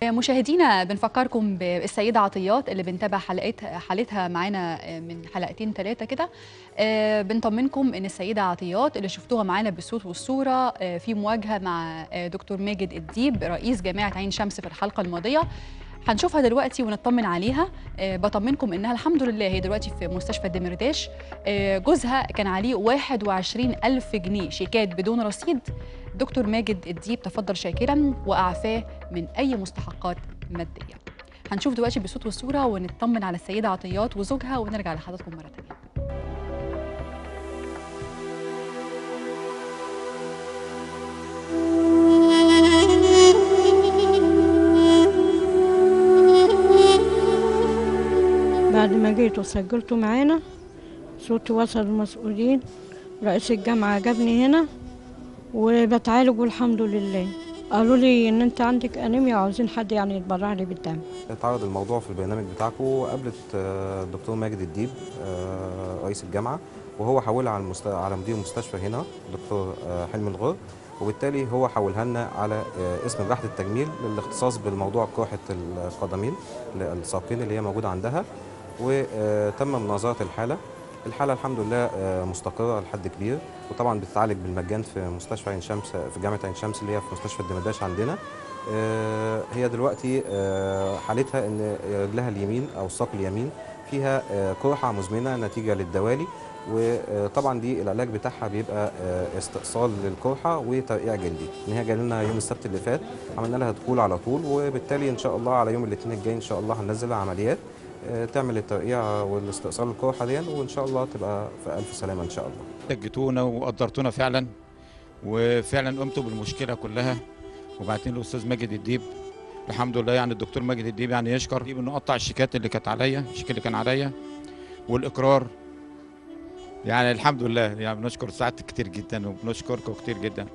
مشاهدينا بنفكركم بالسيدة عطيات اللي بنتابع حلقتها حالتها معانا من حلقتين ثلاثة كده آه، بنطمنكم ان السيدة عطيات اللي شفتوها معانا بالصوت والصورة آه، في مواجهة مع آه، دكتور ماجد الديب رئيس جامعة عين شمس في الحلقة الماضية هنشوفها دلوقتي ونطمن عليها آه، بطمنكم انها الحمد لله هي دلوقتي في مستشفى الدمرداش آه، جوزها كان عليه 21 ألف جنيه شيكات بدون رصيد دكتور ماجد الديب تفضل شاكرا وأعفاه من أي مستحقات مادية هنشوف دلوقتي بالصوت والصورة ونطمن على السيدة عطيات وزوجها ونرجع لحضراتكم مرة تانية بعد ما جيت وسجلته معانا صوتي وصل المسؤولين رئيس الجامعة جابني هنا وبتعالج والحمد لله قالوا لي ان انت عندك انيميا وعاوزين حد يعني يتبرع لي بالدم اتعرض الموضوع في البرنامج بتاعكم وقابلت آه، الدكتور ماجد الديب آه، رئيس الجامعه وهو حولها على المست... على مدير المستشفى هنا دكتور آه، حلمي الغر وبالتالي هو حولها لنا على آه، اسم جراحه التجميل للاختصاص بالموضوع قرحه القدمين الساقين اللي هي موجوده عندها وتم مناظره الحاله الحاله الحمد لله آه، مستقره لحد كبير وطبعا بتتعالج بالمجان في مستشفى عين شمس في جامعه عين شمس اللي هي في مستشفى الدمرداش عندنا آه، هي دلوقتي آه، حالتها ان رجلها اليمين او الساق اليمين فيها آه، قرحه مزمنه نتيجه للدوالي وطبعا دي العلاج بتاعها بيبقى آه، استئصال للقرحه وترقيع جلدي ان هي جايه لنا يوم السبت اللي فات عملنا لها دخول على طول وبالتالي ان شاء الله على يوم الاثنين الجاي ان شاء الله هننزلها عمليات آه، تعمل الترقيع والاستئصال القرحه دي وان شاء الله تبقى في الف سلامه ان شاء الله جيتونا وقدرتونا فعلا وفعلا قمتوا بالمشكله كلها وبعتين الاستاذ ماجد الديب الحمد لله يعني الدكتور ماجد الديب يعني يشكر ديب انه قطع الشيكات اللي كانت عليا الشيك اللي كان عليا والاقرار يعني الحمد لله يعني بنشكر سعادتك كتير جدا وبنشكركم كتير جدا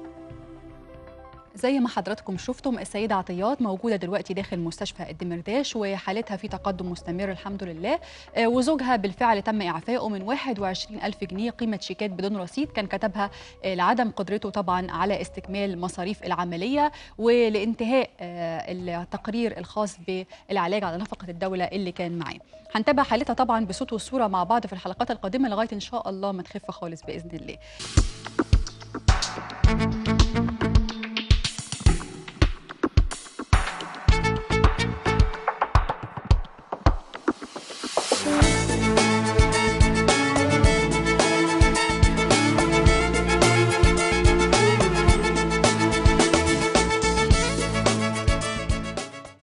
زي ما حضراتكم شفتم السيدة عطيات موجودة دلوقتي داخل مستشفى الدمرداش وحالتها في تقدم مستمر الحمد لله آه، وزوجها بالفعل تم إعفائه من 21 ألف جنيه قيمة شيكات بدون رصيد كان كتبها آه، لعدم قدرته طبعا على استكمال مصاريف العملية ولانتهاء آه، التقرير الخاص بالعلاج على نفقة الدولة اللي كان معاه هنتابع حالتها طبعا بصوت والصورة مع بعض في الحلقات القادمة لغاية إن شاء الله ما تخف خالص بإذن الله